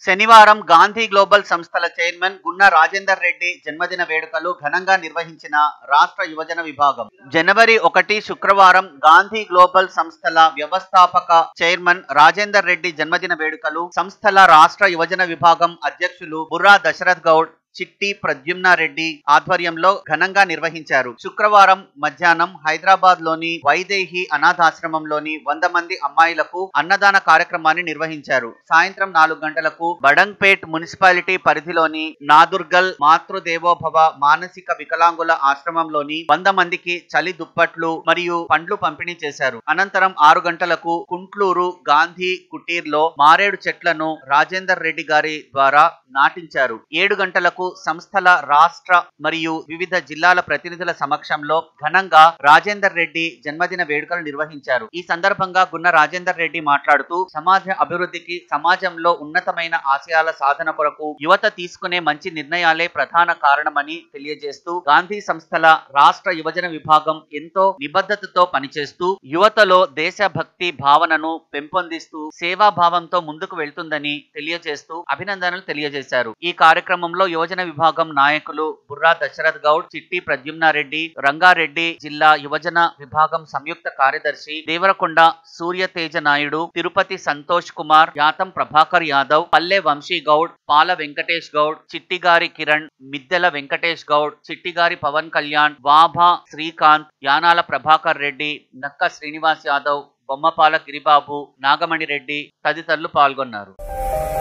శనివారం గాంధీ గ్లోబల్ సంస్థల చైర్మన్ గున్న రాజేందర్ రెడ్డి జన్మదిన వేడుకలు ఘనంగా నిర్వహించిన రాష్ట్ర యువజన విభాగం జనవరి ఒకటి శుక్రవారం గాంధీ గ్లోబల్ సంస్థల వ్యవస్థాపక చైర్మన్ రాజేందర్ రెడ్డి జన్మదిన వేడుకలు సంస్థల రాష్ట్ర యువజన విభాగం అధ్యక్షులు బుర్రా దశరథ్ గౌడ్ చిట్టి ప్రద్యుమ్నారెడ్డి ఆధ్వర్యంలో ఘనంగా నిర్వహించారు శుక్రవారం మధ్యాహ్నం హైదరాబాద్ లోని వైదేహి అనాథాశ్రమంలోని వంద మంది అమ్మాయిలకు అన్నదాన కార్యక్రమాన్ని నిర్వహించారు సాయంత్రం నాలుగు గంటలకు బడంగ్పేట్ మున్సిపాలిటీ పరిధిలోని నాదుర్గల్ మాతృదేవోభవ మానసిక వికలాంగుల ఆశ్రమంలోని వంద మందికి చలి దుప్పట్లు మరియు పండ్లు పంపిణీ చేశారు అనంతరం ఆరు గంటలకు కుంట్లూరు గాంధీ కుటీర్లో మారేడు చెట్లను రాజేందర్ రెడ్డి గారి ద్వారా నాటించారు ఏడు గంటలకు సంస్థల రాష్ట్ర మరియు వివిధ జిల్లాల ప్రతినిధుల సమక్షంలో ఘనంగా రాజేందర్ రెడ్డి జన్మదిన వేడుకలు నిర్వహించారు ఈ సందర్భంగా గున్న రాజేందర్ రెడ్డి మాట్లాడుతూ సమాజ అభివృద్ధికి సమాజంలో ఉన్నతమైన ఆశయాల సాధన కొరకు యువత తీసుకునే మంచి నిర్ణయాలే ప్రధాన కారణమని తెలియజేస్తూ గాంధీ సంస్థల రాష్ట్ర యువజన విభాగం ఎంతో నిబద్ధతతో పనిచేస్తూ యువతలో దేశభక్తి భావనను పెంపొందిస్తూ సేవాభావంతో ముందుకు వెళ్తుందని తెలియజేస్తూ అభినందనలు తెలియజేశారు ఈ కార్యక్రమంలో యువజన విభాగం నాయకులు బుర్రా దశరథ్ గౌడ్ చిట్టి ప్రద్యుమ్నారెడ్డి రంగారెడ్డి జిల్లా యువజన విభాగం సంయుక్త కార్యదర్శి దేవరకొండ సూర్యతేజ నాయుడు తిరుపతి సంతోష్ కుమార్ యాతం ప్రభాకర్ యాదవ్ పల్లె వంశీ గౌడ్ పాల వెంకటేష్ గౌడ్ చిట్టిగారి కిరణ్ మిద్దెల వెంకటేష్ గౌడ్ చిట్టిగారి పవన్ కళ్యాణ్ వాభా శ్రీకాంత్ యానాల ప్రభాకర్ రెడ్డి నక్క శ్రీనివాస్ యాదవ్ బొమ్మపాల గిరిబాబు నాగమణి రెడ్డి తదితరులు పాల్గొన్నారు